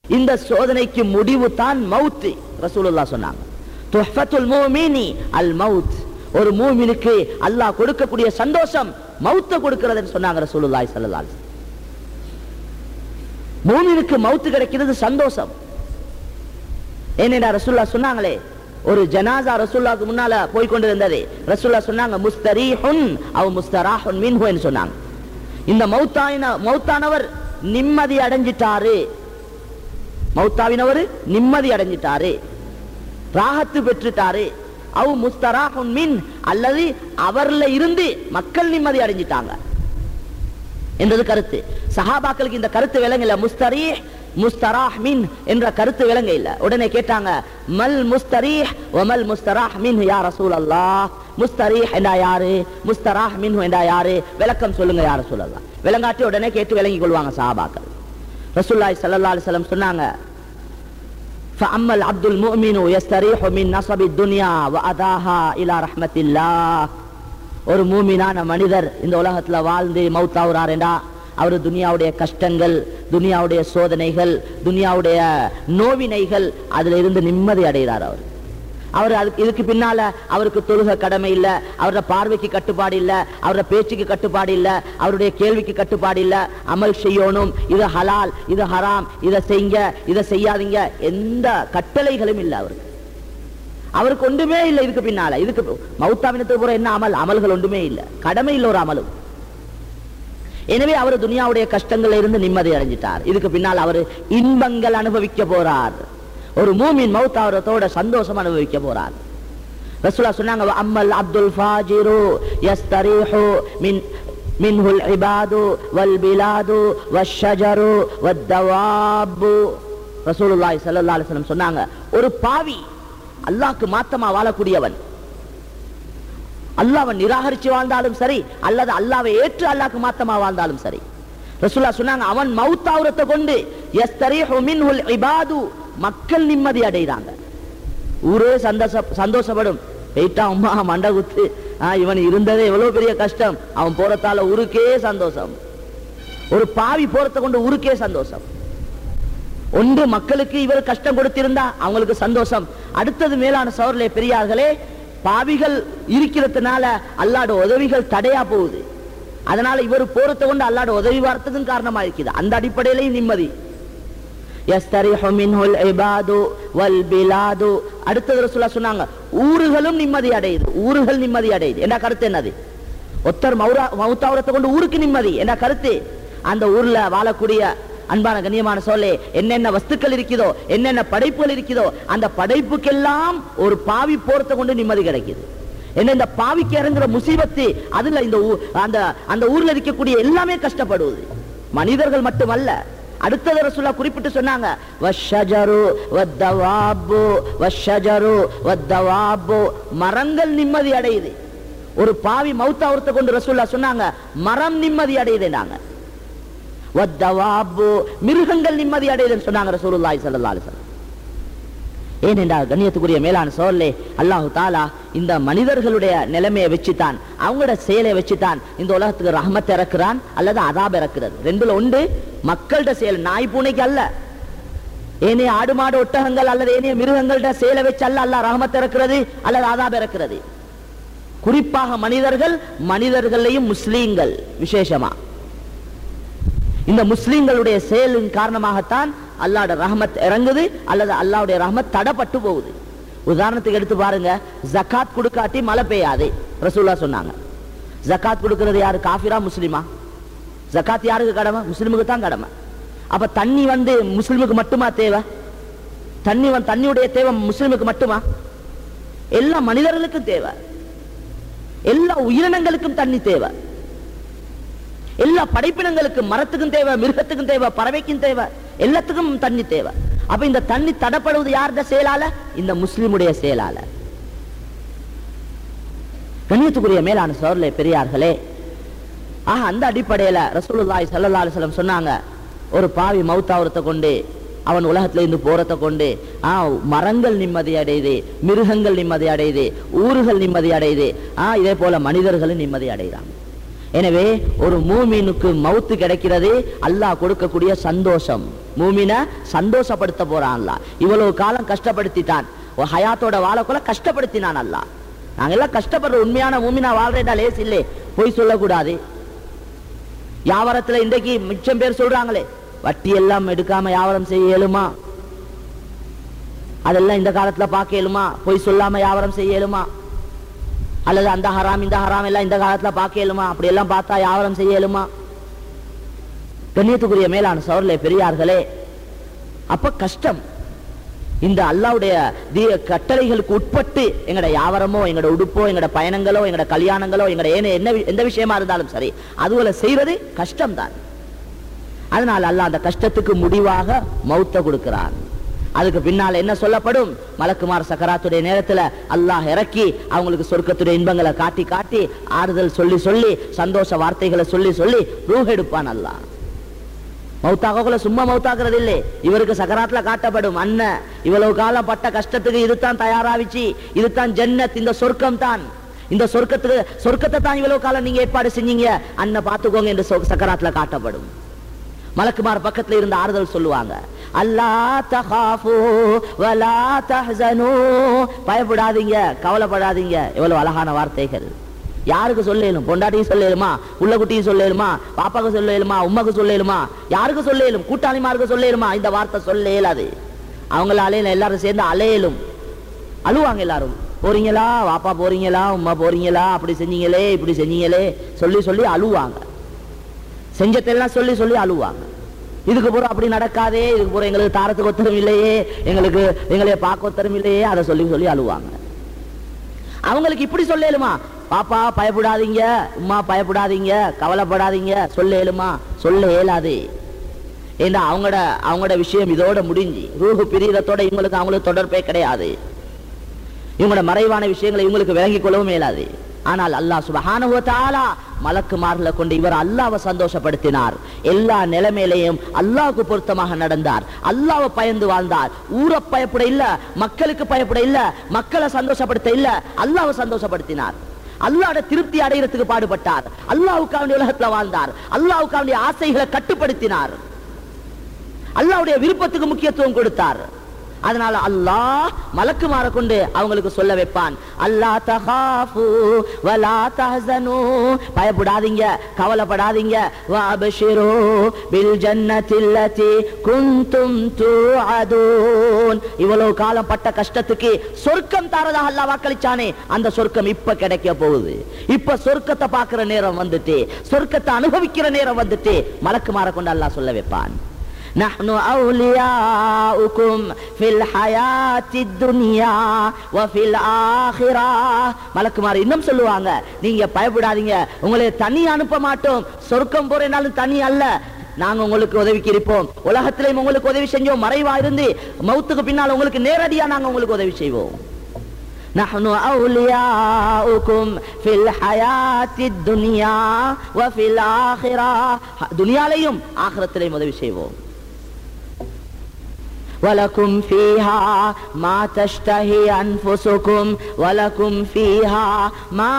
இந்த சோதனைக்கு முடிவு தான் மவுத் ரசூலுல்லா சொன்னாங்க துஹ்ஃபத்துல் மூமினி அல் மவுத் ஒரு மூமினுக்கு அல்லாஹ் கொடுக்கக்கூடிய சந்தோஷம் மவுத்த கொடுக்கிறதுன்னு சொன்னாங்க ரசூலுல்லாஹி ஸல்லல்லாஹு அலைஹி வஸல்லம் மூமினுக்கு மவுத்து கிடைக்கிறது சந்தோஷம் ஏனென்றா ரசூல்லா சொன்னாங்களே ஒரு ஜனாசா ரசூல்லாக்கு முன்னால போய் கொண்டிருந்தது ரசூல்லா சொன்னாங்க முஸ்தரீஹுன் அவ் முஸ்தராஹுன் மின்ஹுன்னு சொன்னாங்க இந்த மௌத்தாயின மௌத்தானவர் நிம்மதி அடைஞ்சிட்டாரு மௌத்தாவினவர் நிம்மதி அடைஞ்சிட்டாரு ராகத்து பெற்றுட்டாரு அவ் முஸ்தராஹுன் மின் அல்லது அவர்ல இருந்து மக்கள் நிம்மதி அடைஞ்சிட்டாங்க என்றது கருத்து சஹாபாக்களுக்கு இந்த கருத்து விளங்கல முஸ்தரீ முஸ்தராஹ் மின் என்ற கருத்து விளங்க இல்ல உடனே கேட்டாங்க மல் முஸ்தரீஹ் வமல் முஸ்தராஹ் மின் யா ரசூல் அல்லாஹ் முஸ்தரீஹ் என்றா யாரு முஸ்தராஹ் மின் என்றா யாரு விளக்கம் சொல்லுங்க யா ரசூல் அல்லாஹ் விளங்காட்டி உடனே கேட்டு விளங்கிக் கொள்வாங்க சஹாபாக்கள் ரசூலுல்லாஹி ஸல்லல்லாஹு அலைஹி வஸல்லம் சொன்னாங்க فأما العبد المؤمن يستريح من نصب الدنيا وأداها إلى رحمة الله ஒரு மூமினான மனிதர் இந்த உலகத்துல வாழ்ந்து மௌத்தாவுறார் என்றா அவர் துனியாவுடைய கஷ்டங்கள் துனியாவுடைய சோதனைகள் துனியாவுடைய நோவினைகள் அதுல இருந்து நிம்மதி அடைகிறார் அவர் அவர் அதுக்கு இதுக்கு பின்னால அவருக்கு தொழுக கடமை இல்ல அவரோட பார்வைக்கு கட்டுப்பாடு இல்ல அவரோட பேச்சுக்கு கட்டுப்பாடு இல்ல அவருடைய கேள்விக்கு கட்டுப்பாடு இல்ல அமல் செய்யணும் இது ஹலால் இது ஹராம் இதை செய்யுங்க இதை செய்யாதீங்க எந்த கட்டளைகளும் இல்ல அவருக்கு அவருக்கு ஒன்றுமே இல்லை இதுக்கு பின்னால இதுக்கு மௌத்தாவினத்துக்கு போற என்ன அமல் அமல்கள் ஒன்றுமே இல்லை கடமை இல்லை ஒரு அமலும் எனவே அவர் துனியாவுடைய கஷ்டங்கள்ல இருந்து நிம்மதி அடைஞ்சிட்டார் இதுக்கு பின்னால் அவர் இன்பங்கள் அனுபவிக்க போறார் ஒரு மூமின் மௌத்தாவரத்தோட சந்தோஷம் அனுபவிக்க போறார் ரசூலா சொன்னாங்க அம்மல் அப்துல் ஃபாஜிரு யஸ்தரீஹு மின் மின்ஹு இபாது வல் பிலாது வஷ்ஷஜரு வத்தவாபு ரசூலுல்லாஹி ஸல்லல்லாஹு அலைஹி வஸல்லம் சொன்னாங்க ஒரு பாவி அல்லாஹ்க்கு மாத்தமா வாழக்கூடியவன் அல்லாவை நிராகரிச்சு வாழ்ந்தாலும் சரி அல்லது அல்லாவை ஏற்று அல்லாஹ்க்கு மாத்தமா வாழ்ந்தாலும் சரி ரசூல்லா சொன்னாங்க அவன் மௌத்தாவுரத்தை கொண்டு யஸ்தரீஹு மின்ஹுல் இபாது மக்கள் நிம்மதி அடைகிறாங்க ஊரே சந்தோஷ சந்தோஷப்படும் போயிட்டா அம்மா மண்டை குத்து ஆ, இவன் இருந்ததே எவ்வளவு பெரிய கஷ்டம் அவன் போறதால ஊருக்கே சந்தோஷம் ஒரு பாவி போறதை கொண்டு ஊருக்கே சந்தோஷம் ஒன்று மக்களுக்கு இவர் கஷ்டம் கொடுத்திருந்தா அவங்களுக்கு சந்தோஷம் அடுத்தது மேலான சோர்லே பெரியார்களே பாவிகள் இருக்கிறதுனால அல்லாட உதவிகள் தடையா போகுது அதனால இவர் போறதை கொண்டு அல்லாட உதவி வார்த்ததும் காரணமா இருக்குது அந்த அடிப்படையிலையும் நிம்மதி யஸ்தரிஹு மின்ஹுல் இபாது வல் பிலாது அடுத்தது ரசூலா சொன்னாங்க ஊர்களும் நிம்மதி அடையுது ஊர்கள் நிம்மதி அடையுது என்ன கருத்து என்னது ஒத்தர் மௌரா மௌத்தாவரத்தை கொண்டு ஊருக்கு நிம்மதி என்ன கருத்து அந்த ஊர்ல வாழக்கூடிய அன்பான கண்ணியமான சொல்லே என்னென்ன வஸ்துக்கள் இருக்குதோ என்னென்ன படைப்புகள் இருக்குதோ அந்த படைப்புக்கெல்லாம் ஒரு பாவி போறதை கொண்டு நிம்மதி கிடைக்குது என்ன இந்த பாவிக்கு இறங்குற முசீபத்து அதுல இந்த ஊ- அந்த அந்த ஊர்ல இருக்கக்கூடிய எல்லாமே கஷ்டப்படுவது மனிதர்கள் மட்டுமல்ல அடுத்தது ரசூலா குறிப்பிட்டு சொன்னாங்க வஷ்ஷஜரு வத்தவாபு வஷ்ஷஜரு வத்தவாபு மரங்கள் நிம்மதி அடையுது ஒரு பாவி மௌத்தாவரத்தை கொண்டு ரசூல்லா சொன்னாங்க மரம் நிம்மதி அடையுதுனாங்க வத்தவாபு மிருகங்கள் நிம்மதி அடையுதுன்னு சொன்னாங்க ரசூலுல்லாஹி ஸல்லல்லாஹு அலைஹி வஸல்லம் ஏனென்றால் கண்ணியத்துக்குரிய மேலான சோழலே அல்லாஹு தாலா இந்த மனிதர்களுடைய நிலைமையை வச்சுதான் அவங்களோட செயலை வச்சுதான் இந்த உலகத்துக்கு ரஹமத் இறக்குறான் அல்லது அதாப் இறக்குறது ரெண்டுல உண்டு மக்கள்கிட்ட செயல் நாய் பூனைக்கு அல்ல ஏனைய ஆடு மாடு ஒட்டகங்கள் அல்லது ஏனைய மிருகங்கள்ட செயலை வச்சு அல்ல அல்ல ரஹமத் இறக்குறது அல்லது அதாப் இறக்குறது குறிப்பாக மனிதர்கள் மனிதர்களையும் முஸ்லீம்கள் விசேஷமா இந்த முஸ்லிம்களுடைய செயலின் காரணமாகத்தான் அல்லாஹ்வுடைய ரஹமத் இறங்குது அல்லது அல்லாஹ்வுடைய ரஹமத் தடப்பட்டு போகுது உதாரணத்துக்கு எடுத்து பாருங்க ஜகாத் கொடுக்காட்டி மழை பெய்யாது ரசூல்லா சொன்னாங்க ஜகாத் கொடுக்கிறது யாரு காஃபிரா முஸ்லிமா ஜகாத் யாருக்கு கடமை முஸ்லிமுக்கு தான் கடமை அப்ப தண்ணி வந்து முஸ்லிமுக்கு மட்டுமா தேவை தண்ணி வந்து தண்ணியுடைய தேவை முஸ்லிமுக்கு மட்டுமா எல்லா மனிதர்களுக்கும் தேவை எல்லா உயிரினங்களுக்கும் தண்ணி தேவை எல்லா படைப்பினங்களுக்கும் மரத்துக்கும் தேவை மிருகத்துக்கும் தேவை பறவைக்கும் தேவை எல்லாத்துக்கும் தண்ணி தேவை அப்ப இந்த தண்ணி தடப்படுவது யாருடைய செயலால இந்த முஸ்லிமுடைய செயலால கண்ணியத்துக்குரிய மேலான சோர்லே பெரியார்களே ஆக அந்த அடிப்படையில ரசூலுல்லாஹி ஸல்லல்லாஹு அலைஹி வஸல்லம் சொன்னாங்க ஒரு பாவி மௌத்தாவரத்தை கொண்டு அவன் உலகத்துல இருந்து போறதை கொண்டு ஆ மரங்கள் நிம்மதி அடையுது மிருகங்கள் நிம்மதி அடையுது ஊர்கள் நிம்மதி அடையுது ஆ இதே போல மனிதர்களும் நிம்மதி அடைகிறாங்க எனவே ஒரு மூமினுக்கு மவுத்து கிடைக்கிறது அல்லாஹ் கொடுக்கக்கூடிய சந்தோஷம் மூமின சந்தோஷப்படுத்த போறான் அல்லாஹ் இவ்வளவு காலம் கஷ்டப்படுத்திட்டான் ஒரு ஹயாத்தோட வாழக்குள்ள கஷ்டப்படுத்தினான் அல்லாஹ் நாங்க எல்லாம் கஷ்டப்படுற உண்மையான மூமினா வாழ்றேடா லேஸ் இல்லை போய் சொல்லக்கூடாது வியாபாரத்துல இன்றைக்கு மிச்சம் பேர் சொல்றாங்களே வட்டி எல்லாம் எடுக்காம வியாபாரம் செய்ய இயலுமா அதெல்லாம் இந்த காலத்துல பார்க்க இயலுமா போய் சொல்லாம வியாபாரம் செய்ய இயலுமா அல்லது அந்த ஹராம் இந்த ஹராம் எல்லாம் இந்த காலத்துல பார்க்க இயலுமா அப்படி எல்லாம் பார்த்தா வியாபாரம் செய்ய இயலுமா கண்ணியத்துக்குரிய மேலான சோர்லே பெரியார்களே அப்ப கஷ்டம் இந்த அல்லாவுடைய தீய கட்டளைகளுக்கு உட்பட்டு எங்கட வியாபாரமோ எங்கட உடுப்போ எங்கட பயணங்களோ எங்கட கல்யாணங்களோ எங்கட ஏன என்ன வி- எந்த விஷயமா இருந்தாலும் சரி அதுவரை செய்வது கஷ்டம்தான் அதனால அல்லாஹ் அந்த கஷ்டத்துக்கு முடிவாக மௌத்த கொடுக்கிறான் அதுக்கு பின்னால என்ன சொல்லப்படும் மலக்குமார் சக்கராத்துடைய நேரத்துல அல்லாஹ் இறக்கி அவங்களுக்கு சொர்க்கத்துடைய இன்பங்களை காட்டி காட்டி ஆறுதல் சொல்லி சொல்லி சந்தோஷ வார்த்தைகளை சொல்லி சொல்லி ரூஹ் எடுப்பான் அல்லாஹ் மௌத்தாகக்குள்ள சும்மா மௌத்தாக்குறது இல்லை இவருக்கு சக்கராத்துல காட்டப்படும் அண்ணன் இவ்வளவு காலம் பட்ட கஷ்டத்துக்கு இதுதான் தயாராவிச்சு இதுதான் ஜன்னத் இந்த சொர்க்கம் தான் இந்த சொர்க்கத்துக்கு சொர்க்கத்தை தான் இவ்வளவு காலம் நீங்க ஏற்பாடு செஞ்சீங்க அண்ணன் பாத்துக்கோங்க என்று சொ- சக்கராத்துல காட்டப்படும் மலக்குமார் பக்கத்துல இருந்து ஆறுதல் சொல்லுவாங்க அல்லா தகாஃபு வலா தஹ்சனு பயப்படாதீங்க கவலைப்படாதீங்க எவ்வளவு அழகான வார்த்தைகள் யாருக்கு சொல்லேலும் பொண்டாட்டியும் சொல்லேலுமா உள்ள குட்டியும் சொல்லேலுமா பாப்பாக்கு சொல்லேலுமா உமாக்கு சொல்லேலுமா யாருக்கு சொல்லேலும் கூட்டாளிமாருக்கு சொல்லேலுமா இந்த வார்த்தை சொல்ல இயலாது அவங்கள அலையில எல்லாரும் சேர்ந்து அலையலும் அழுவாங்க எல்லாரும் போறீங்களா வாப்பா போறீங்களா உம்மா போறீங்களா அப்படி செஞ்சீங்களே இப்படி செஞ்சீங்களே சொல்லி சொல்லி அழுவாங்க செஞ்சதெல்லாம் சொல்லி சொல்லி அழுவாங்க இதுக்கு பூரா அப்படி நடக்காதே இதுக்கு பூரா எங்களுக்கு தாரத்துக்கு ஒத்தரம் இல்லையே எங்களுக்கு எங்களைய பார்க்க ஒத்தரம் இல்லையே அதை சொல்லி சொல்லி அழுவாங்க அவங்களுக்கு இப்படி சொல்லேலுமா பாப்பா பயப்படாதீங்க உம்மா பயப்படாதீங்க கவலைப்படாதீங்க சொல்லேலுமா சொல்ல இயலாது ஏன்னா அவங்களோட அவங்களோட விஷயம் இதோட முடிஞ்சு ரூஹு பிரியறதோட இவங்களுக்கு அவங்களுக்கு தொடர்பே கிடையாது இவங்களோட மறைவான விஷயங்களை இவங்களுக்கு விளங்கிக் கொள்ளவும் இயலாது ஆனால் அல்லாஹ் சுபஹானஹு வ தஆலா மலக்குமார்களை கொண்டு இவர் அல்லாஹ்வை சந்தோஷப்படுத்தினார் எல்லா நிலைமையிலையும் அல்லாஹ்வுக்கு பொருத்தமாக நடந்தார் அல்லாஹ்வை பயந்து வாழ்ந்தார் ஊரை பயப்பட இல்ல மக்களுக்கு பயப்பட இல்ல மக்களை சந்தோஷப்படுத்த இல்ல அல்லாஹ்வை சந்தோஷப்படுத்தினார் அல்லாஹ்வோட திருப்தி அடைகிறதுக்கு பாடுபட்டார் அல்லாஹ்வுக்காக உலகத்துல வாழ்ந்தார் அல்லாஹ்வுக்காக ஆசைகளை கட்டுப்படுத்தினார் அல்லாஹ்வுடைய விருப்பத்துக்கு முக்கியத்துவம் கொடுத்தார் அதனால அல்லாஹ் மலக்குமார கொண்டு அவங்களுக்கு சொல்ல வைப்பான் அல்லா தகாஃபு வலா தஹ்சனு பயப்படாதீங்க கவலைப்படாதீங்க வஅப்ஷிரு பில் ஜன்னத்தில்லதி குன்தும் துஅதூன் இவ்வளவு காலம் பட்ட கஷ்டத்துக்கு சொர்க்கம் தாரதாக அல்லாஹ் வாக்களிச்சானே அந்த சொர்க்கம் இப்ப கிடைக்க போகுது இப்ப சொர்க்கத்தை பார்க்கிற நேரம் வந்துட்டு சொர்க்கத்தை அனுபவிக்கிற நேரம் வந்துட்டு மலக்குமார கொண்டு அல்லாஹ் சொல்ல வைப்பான் نحن أولياؤكم في الحياة الدنيا وفي الآخرة மலக்குமார் இன்னும் சொல்லுவாங்க நீங்க பயப்படாதீங்க உங்களை தனி அனுப்ப மாட்டோம் சொர்க்கம் போறேனாலும் தனி அல்ல நாங்க உங்களுக்கு உதவிக்கு இருப்போம் உலகத்திலேயும் உங்களுக்கு உதவி செஞ்சோம் மறைவா இருந்து மௌத்துக்கு பின்னால் உங்களுக்கு நேரடியா நாங்க உங்களுக்கு உதவி செய்வோம் نحن أولياؤكم في الحياة الدنيا وفي الآخرة துனியாலையும் ஆخرத்திலையும் உதவி செய்வோம் ولكم فيها ما تشتهي أنفسكم ولكم فيها ما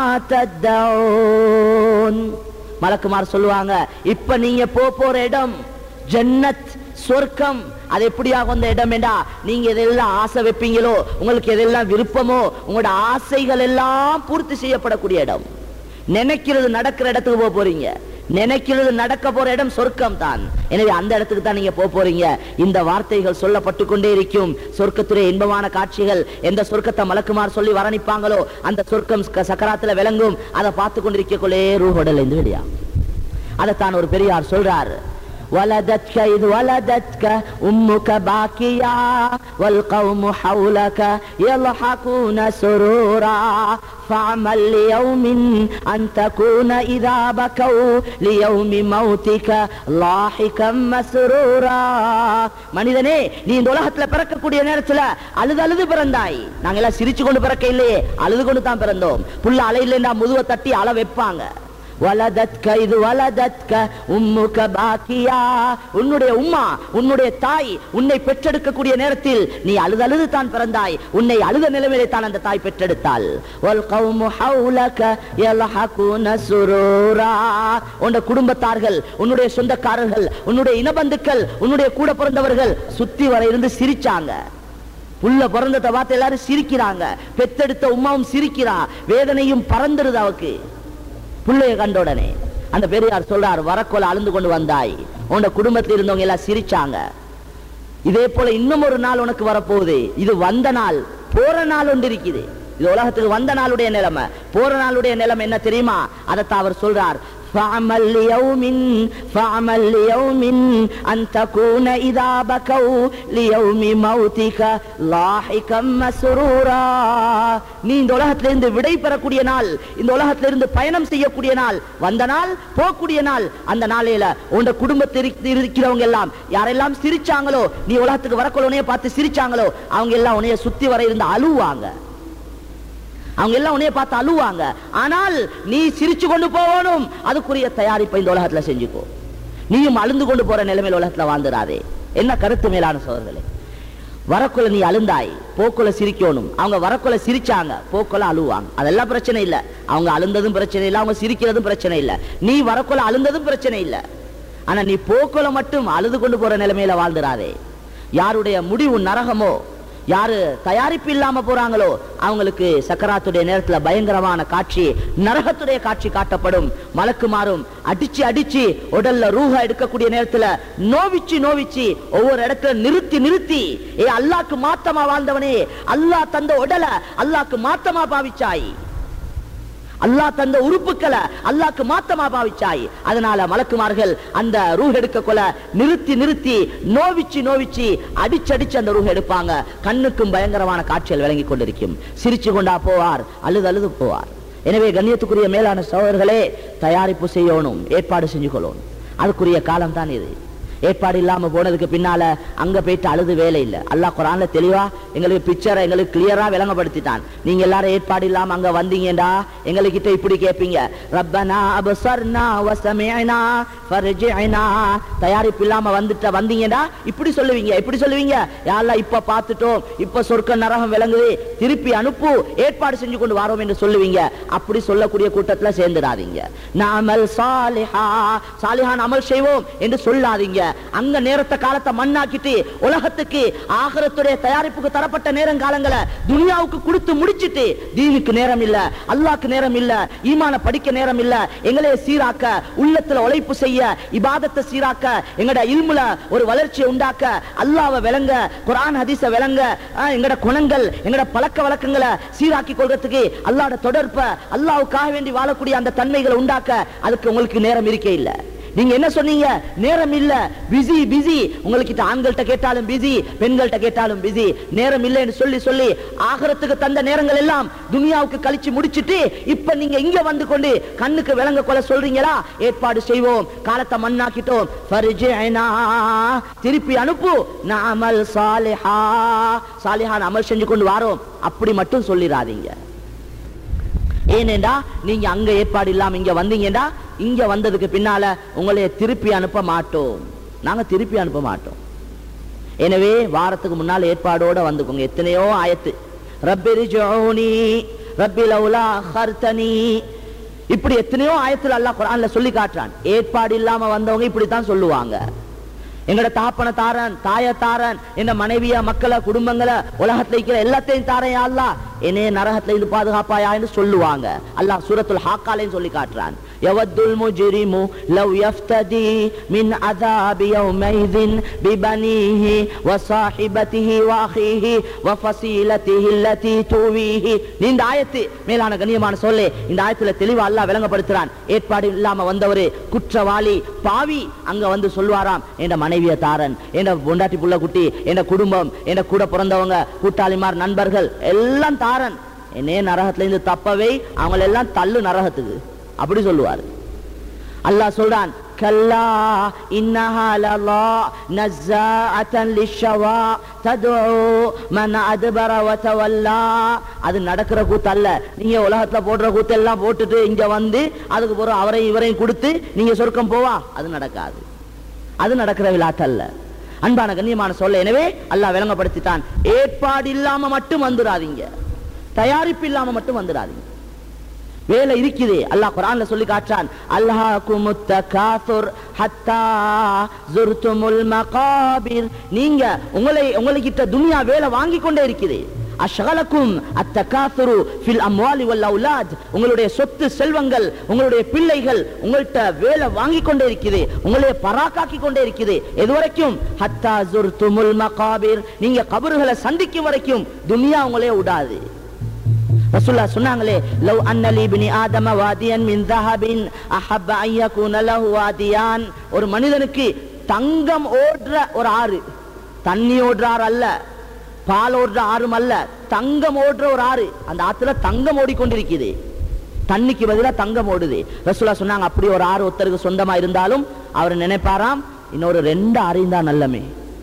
تدعون மலக்குமார் சொல்லுவாங்க இப்ப நீங்க போ போற இடம் ஜன்னத் சொர்க்கம் அது எப்படியாக வந்த இடம் என்றா நீங்க எதெல்லாம் ஆசை வைப்பீங்களோ உங்களுக்கு எதெல்லாம் விருப்பமோ உங்களோட ஆசைகள் எல்லாம் பூர்த்தி செய்யப்படக்கூடிய இடம் நினைக்கிறது நடக்கிற இடத்துக்கு போக போறீங்க நினைக்கிறது நடக்க போற இடம் சொர்க்கம் தான் எனவே அந்த இடத்துக்கு தான் நீங்க போக போறீங்க இந்த வார்த்தைகள் சொல்லப்பட்டு கொண்டே இருக்கும் சொர்க்கத்துடைய இன்பமான காட்சிகள் எந்த சொர்க்கத்தை மலக்குமார் சொல்லி வர்ணிப்பாங்களோ அந்த சொர்க்கம் க- சக்கராத்துல விளங்கும் அதை பார்த்து கொண்டிருக்கக்குள்ளே ரூஹோடல் இருந்து வெளியா அதைத்தான் ஒரு பெரியார் சொல்றார் ولدتك إذ ولدتك أمك باكيا والقوم حولك يضحكون سرورا فاعمل ليوم أن تكون إذا بكوا ليوم موتك لاحكا مسرورا மனிதனே நீ இந்த உலகத்துல பிறக்கக்கூடிய நேரத்துல அழுது அழுது பிறந்தாய் நாங்க எல்லாம் சிரிச்சு கொண்டு பிறக்க இல்லையே அழுது கொண்டு தான் பிறந்தோம் புள்ள அலையிலேண்டா முதுவை தட்டி அள வைப்பாங்க வலதத்க இது வலதத்க உம்முக பாக்கியா உன்னுடைய உம்மா உன்னுடைய தாய் உன்னை பெற்றெடுக்கக்கூடிய நேரத்தில் நீ அழுது அழுது தான் பிறந்தாய் உன்னை அழுத நிலைமையிலே தான் அந்த தாய் பெற்றெடுத்தாள் வல் கௌமு ஹவுலக யல்ஹகுன சுரூரா உன்னுடைய குடும்பத்தார்கள் உன்னுடைய சொந்தக்காரர்கள் உன்னுடைய இனபந்துக்கள் உன்னுடைய கூட பிறந்தவர்கள் சுத்தி வர இருந்து சிரிச்சாங்க புள்ள பிறந்ததை பார்த்து எல்லாரும் சிரிக்கிறாங்க பெத்தெடுத்த உமாவும் சிரிக்கிறா வேதனையும் பறந்துருது அவக்கு புள்ளைய கண்ட உடனே அந்த பெரியார் சொல்றார் வரக்கோல அழுந்து கொண்டு வந்தாய் உன்னோட குடும்பத்தில் இருந்தவங்க எல்லாம் சிரிச்சாங்க இதே போல இன்னும் ஒரு நாள் உனக்கு வரப்போகுது இது வந்த நாள் போற நாள் ஒன்று இருக்குது இது உலகத்துக்கு வந்த நாளுடைய நிலைமை போற நாளுடைய நிலைமை என்ன தெரியுமா அதைத்தான் அவர் சொல்றார் فَعْمَلْ لِيَوْمٍ فَعْمَلْ لِيَوْمٍ أَن تَكُونَ إِذَا بَكَوْا لِيَوْمِ مَوْتِكَ لاحقا مسرورا நீ இந்த உலகத்திலிருந்து விடை பெறக்கூடிய நாள் இந்த உலகத்திலிருந்து பயணம் செய்யக்கூடிய நாள் வந்த நாள் போகக்கூடிய நாள் அந்த நாளையில உங்க குடும்பத்தில் இருக்கிறவங்க எல்லாம் யாரெல்லாம் சிரிச்சாங்களோ நீ உலகத்துக்கு வரக்குள்ள உன்னைய பார்த்து சிரிச்சாங்களோ அவங்க எல்லாம் உன்னைய சுத்தி வர இருந்து அழுவாங்க அவங்க எல்லாம் உன்னைய பார்த்து அழுவாங்க ஆனால் நீ சிரிச்சு கொண்டு போகணும் அதுக்குரிய தயாரிப்பை இந்த உலகத்துல செஞ்சுக்கோ நீயும் அழுந்து கொண்டு போற நிலைமையில் உலகத்துல வாழ்ந்துடாதே என்ன கருத்து மேலான சோதர்களே வரக்குள்ள நீ அழுந்தாய் போக்குள்ள சிரிக்கணும் அவங்க வரக்குள்ள சிரிச்சாங்க போக்குள்ள அழுவாங்க அதெல்லாம் பிரச்சனை இல்ல அவங்க அழுந்ததும் பிரச்சனை இல்ல அவங்க சிரிக்கிறதும் பிரச்சனை இல்ல நீ வரக்குள்ள அழுந்ததும் பிரச்சனை இல்ல ஆனா நீ போக்குல மட்டும் அழுது கொண்டு போற நிலைமையில வாழ்ந்துடாதே யாருடைய முடிவு நரகமோ யாரு தயாரிப்பு இல்லாம போறாங்களோ அவங்களுக்கு சக்கராத்துடைய நேரத்துல பயங்கரமான காட்சி நரகத்துடைய காட்சி காட்டப்படும் மலக்குமாறும் அடிச்சு அடிச்சு உடல்ல ரூஹ எடுக்கக்கூடிய நேரத்துல நோவிச்சு நோவிச்சு ஒவ்வொரு இடத்துல நிறுத்தி நிறுத்தி ஏ அல்லாக்கு மாத்தமா வாழ்ந்தவனே அல்லாஹ் தந்த உடலை அல்லாக்கு மாத்தமா பாவிச்சாய் அல்லாஹ் தந்த உறுப்புக்களை அல்லாஹ்க்கு மாத்தமா பாவிச்சாய் அதனால மலக்குமார்கள் அந்த ரூஹ் எடுக்க கொள்ள நிறுத்தி நிறுத்தி நோவிச்சு நோவிச்சு அடிச்சு அடிச்சு அந்த ரூஹ் எடுப்பாங்க கண்ணுக்கும் பயங்கரமான காட்சிகள் விளங்கி கொண்டிருக்கும் சிரிச்சு கொண்டா போவார் அழுது அழுது போவார் எனவே கண்ணியத்துக்குரிய மேலான சோழர்களே தயாரிப்பு செய்யணும் ஏற்பாடு செஞ்சு கொள்ளணும் அதுக்குரிய காலம் தான் இது ஏற்பாடு இல்லாம போனதுக்கு பின்னால அங்க போயிட்டு அழுது வேலை இல்ல அல்லாஹ் குரான்ல தெளிவா எங்களுக்கு பிக்சரை எங்களுக்கு கிளியரா விளங்கப்படுத்திட்டான் நீங்க எல்லாரும் ஏற்பாடு இல்லாம அங்க வந்தீங்கடா எங்ககிட்ட இப்படி கேட்பீங்க ரப்பனா அபசர்னா வசமேனா ஃபர்ஜினா தயாரிப்பு இல்லாம வந்துட்ட வந்தீங்கடா இப்படி சொல்லுவீங்க இப்படி சொல்லுவீங்க யாரெல்லாம் இப்ப பார்த்துட்டோம் இப்ப சொர்க்க நரகம் விளங்குது திருப்பி அனுப்பு ஏற்பாடு செஞ்சு கொண்டு வரோம் என்று சொல்லுவீங்க அப்படி சொல்லக்கூடிய கூட்டத்துல சேர்ந்துடாதீங்க நாமல் சாலிஹா சாலிஹான் அமல் செய்வோம் என்று சொல்லாதீங்க அங்க நேரத்தை காலத்தை மண்ணாக்கிட்டு உலகத்துக்கு ஆகரத்துடைய தயாரிப்புக்கு தரப்பட்ட நேரம் காலங்களை துனியாவுக்கு கொடுத்து முடிச்சிட்டு தீனுக்கு நேரம் இல்ல அல்லாஹ்க்கு நேரம் இல்ல ஈமான படிக்க நேரம் இல்ல எங்களே சீராக்க உள்ளத்துல உழைப்பு செய்ய இபாதத்தை சீராக்க எங்கட இல்முல ஒரு வளர்ச்சியை உண்டாக்க அல்லாஹ்வை விளங்க குர்ஆன் ஹதீஸ விளங்க ஆஹ், எங்கட குணங்கள் எங்கட பழக்க வழக்கங்களை சீராக்கி கொள்றதுக்கு அல்லாஹ்ட தொடர்ப அல்லாஹ்வுக்காக வேண்டி வாழக்கூடிய அந்த தன்மைகளை உண்டாக்க அதுக்கு உங்களுக்கு நேரம் இருக்கே இல்ல நீங்க என்ன சொன்னீங்க நேரம் இல்ல பிஸி பிஸி உங்களுக்கு ஆண்கள்ட்ட கேட்டாலும் பிஸி பெண்கள்ட்ட கேட்டாலும் பிஸி நேரம் இல்லைன்னு சொல்லி சொல்லி ஆகரத்துக்கு தந்த நேரங்கள் எல்லாம் துனியாவுக்கு கழிச்சு முடிச்சிட்டு இப்ப நீங்க இங்க வந்து கொண்டு கண்ணுக்கு விளங்க கொள்ள சொல்றீங்களா ஏற்பாடு செய்வோம் காலத்தை மண்ணாக்கிட்டோம் ஃபர்ஜினா. திருப்பி அனுப்பு நாமல் சாலிஹா சாலிஹான் அமல் செஞ்சு கொண்டு வாரோம் அப்படி மட்டும் சொல்லிடாதீங்க ஏனேண்டா நீங்க அங்க ஏற்பாடு இல்லாம இங்க வந்தீங்கடா இங்க வந்ததுக்கு பின்னால உங்களைய திருப்பி அனுப்ப மாட்டோம் நாங்க திருப்பி அனுப்ப மாட்டோம் எனவே வாரத்துக்கு முன்னால ஏற்பாடோட வந்துக்கோங்க எத்தனையோ ஆயத்து ரப்பி ஜோனி ரப்பி லவுலா ஹர்தனி இப்படி எத்தனையோ ஆயத்துல அல்லாஹ் குர்ஆன்ல சொல்லி காட்டுறான் ஏற்பாடு இல்லாம வந்தவங்க இப்படித்தான் சொல்லுவாங்க எங்கட தாப்பன தாரன் தாய தாரன் என்ன மனைவிய மக்களை குடும்பங்களை உலகத்துல இருக்கிற எல்லாத்தையும் தாரன் யா அல்லாஹ் என்னைய நரகத்துல இருந்து பாதுகாப்பாயா என்று சொல்லுவாங்க அல்லாஹ் சூரத்துல் ஹாக்காலையும் சொல்லி காட்டுறான் யவத்துல் முஜ்ரிமு லவ் யஃப்ததி மின் அதாபி யௌமைதின் பிபனிஹி வசாஹிபதிஹி வாஹிஹி வஃபசீலதிஹி அல்லதி துவீஹி இந்த ஆயத்து மேலான கண்ணியமான சொல்லே இந்த ஆயத்துல தெளிவா அல்லாஹ் விளங்கப்படுத்துறான் ஏற்பாடு இல்லாம வந்தவரு குற்றவாளி பாவி அங்க வந்து சொல்வாராம் என்ற மனைவிய தாரன் என்ற பொண்டாட்டி புள்ள குட்டி என்ற குடும்பம் என்ற கூட பிறந்தவங்க கூட்டாளிமார் நண்பர்கள் எல்லாம் தாரன் என்னே நரகத்துல இருந்து தப்பவை அவங்கள எல்லாம் தள்ளு நரகத்துக்கு அப்படி சொல்லுவாரு அல்லாஹ் சொல்றான் كلا إنها لظى نزاعة للشوى تدعو من أدبر وتولى அது நடக்கிற கூத்து அல்ல நீங்க உலகத்துல போடுற கூத்து எல்லாம் போட்டுட்டு இங்க வந்து அதுக்கு பிறகு அவரையும் இவரையும் கொடுத்து நீங்க சொர்க்கம் போவா அது நடக்காது அது நடக்கிற விழாத்து அல்ல அன்பான கண்ணியமான சொல்ல எனவே அல்லாஹ் விளங்கப்படுத்திட்டான் ஏற்பாடு இல்லாம மட்டும் வந்துடாதீங்க தயாரிப்பு இல்லாம மட்டும் வந்துடாதீங்க வேலை இருக்குது அல்லாஹ் குரான்ல சொல்லி காட்டுறான் அல்லாஹ்குமுத் தகாசுர் ஹத்தா ஜுர்துமுல் மகாபிர் நீங்க உங்களை உங்ககிட்ட துனியா வேலை வாங்கி கொண்டே இருக்குது அஷகலக்கும் அத்தகாசுரு ஃபில் அம்வாலி வல் அவுலாத் உங்களுடைய சொத்து செல்வங்கள் உங்களுடைய பிள்ளைகள் உங்கள்ட்ட வேலை வாங்கி கொண்டே இருக்குது உங்களை பராக்காக்கி கொண்டே இருக்குது எது வரைக்கும் ஹத்தா ஜுர்துமுல் மகாபிர் நீங்க கபறுகளை சந்திக்கும் வரைக்கும் துனியா உங்களே விடாது ரசூல்லா சொன்னாங்களே லவ் அன்னலி பினி ஆதம வாதியன் மின் தஹபின் அஹப்ப அன் யகுன லஹு வாதியான் ஒரு மனிதனுக்கு தங்கம் ஓடுற ஒரு ஆறு தண்ணி ஓடுற ஆறு அல்ல பால் ஓடுற ஆறும் அல்ல தங்கம் ஓடுற ஒரு ஆறு அந்த ஆத்துல தங்கம் ஓடிக்கொண்டிருக்குது தண்ணிக்கு பதிலா தங்கம் ஓடுது ரசூலா சொன்னாங்க அப்படி ஒரு ஆறு ஒருத்தருக்கு சொந்தமா இருந்தாலும் அவர் நினைப்பாராம் இன்னொரு ரெண்டு ஆறையும் தான் நல்லமே